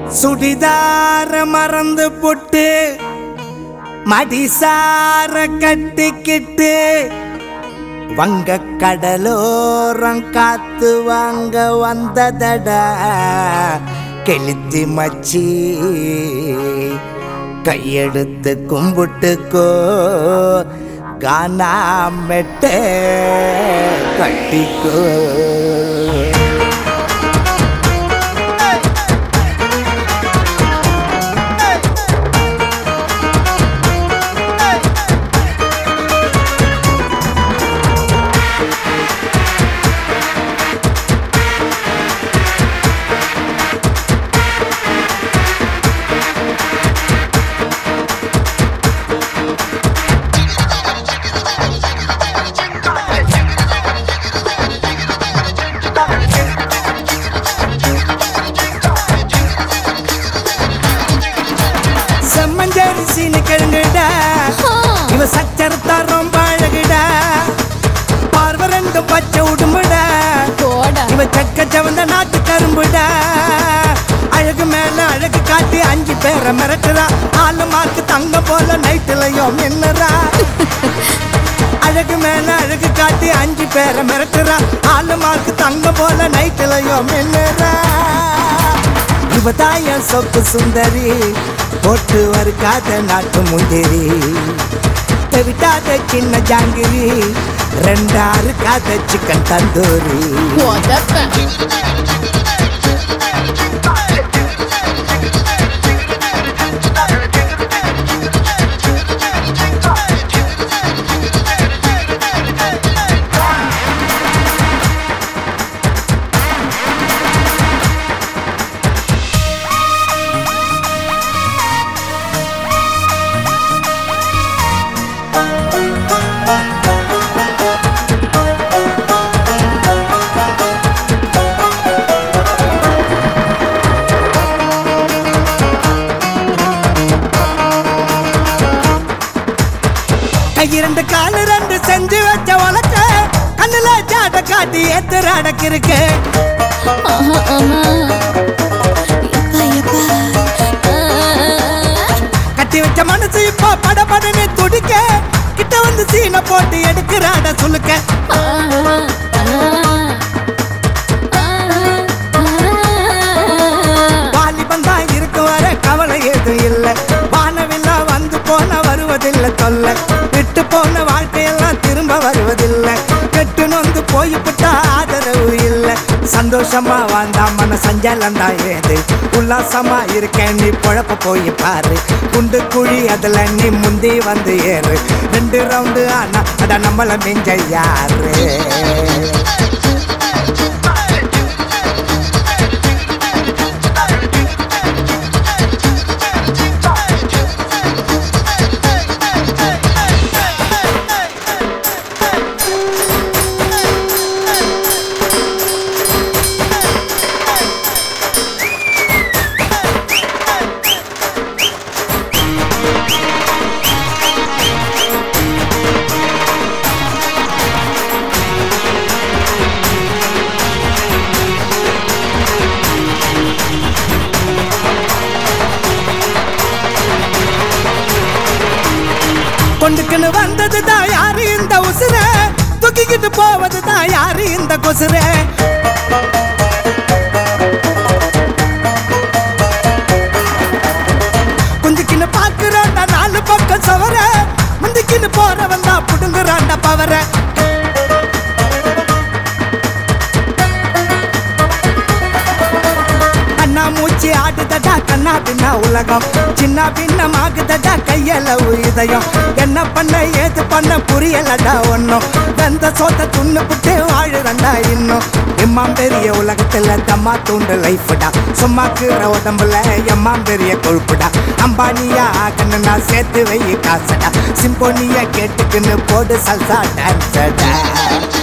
சுடிதார மறந்து புட்டு மடிசார கட்டிக்கிட்டு வங்க கடலோரம் காத்து வாங்க வந்ததடா கெளுத்தி மச்சி கையெடுத்து கும்பிட்டுக்கோ கானா மெட்ட கட்டிக்கோ செம்மஞ்சேரி சீனு கிழங்குடா இவ சச்சரத்தா ரொம்ப அழகுடா பார்வை ரெண்டும் பச்சை உடும்புடா போடா இவ சக்க சவந்த நாட்டு கரும்புடா அழகு மேல அழகு காட்டி அஞ்சு பேரை மிரட்டுறா ஆளு மார்க்கு தங்க போல நைட்டுலயும் மின்னுறா அழகு மேல அழகு காட்டி அஞ்சு பேரை மிரட்டுறா ஆளு மார்க்கு தங்க போல நைட்டுலயும் மின்னுறா இவ தாய சொக்கு சுந்தரி போட்டு வருக்காத நாட்டு முந்திரி விட்டாத சின்ன ஜாங்கிரி ரெண்டாறு காத சிக்கன் தந்தூரி உதப்பேன் இரண்டு காலு ரெண்டு செஞ்சு வச்ச உலக்க கண்ணுல ஜாட காட்டி எத்திர அடக்கிருக்கு ஆஹா, ஆமா. எப்பா, எப்பா. ஆ. கட்டி வச்ச மனசு இப்போ படபடன்னு துடிக்க கிட்ட வந்து சீனை போட்டு எடுக்கிறாட சுலுக்க ஆ, ஆ, ஆ, வாலிபன் தான் இருக்கு வர கவலை ஏதும் இல்ல வானவில்லா வந்து போன வருவதில்லை தொல்ல விட்டு போன வாழ்க்கையெல்லாம் திரும்ப வருவதில்லை கெட்டு நொந்து போய்விட்டா ஆதரவு இல்லை சந்தோஷமா வாழ்ந்தா மன சஞ்சலம் தான் ஏது உல்லாசமா இருக்கேன் நீ பொழப்ப போய் பாரு குண்டு குழி அதுல நீ முந்தி வந்து ஏறு ரெண்டு ரவுண்டு ஆனா அட நம்மள மிஞ்ச யாரு கொண்டுக்குன்னு வந்தது தான் யாரு இந்த உசுர தூக்கிக்கிட்டு போவது தான் யாரு இந்த கொசுர குஞ்சுக்கின்னு பாக்குறாண்டா நாலு பக்கம் சவர முந்திக்கின்னு போறவன் தான் புடுங்குறாண்டா பவர அண்ணா மூச்சு ஆடுதடா கண்ணா பின்னா உலகம் சின்ன பின்னமாகுதடா கையல இதயம் என்ன பண்ண ஏது பண்ண புரியலடா ஒன்னும் வெந்த சோத்த துண்ணு புட்டு வாழுறண்டா இன்னும் எம்மாம் பெரிய உலகத்துல தம்மா தூண்டு லைஃப்டா சும்மாக்குற உடம்புல எம்மாம் பெரிய கொழுப்புடா அம்பானியா ஆகணும்னா சேர்த்து வை காசடா சிம்போனியா கேட்டுக்குன்னு போடு சல்சா டான்ஸடா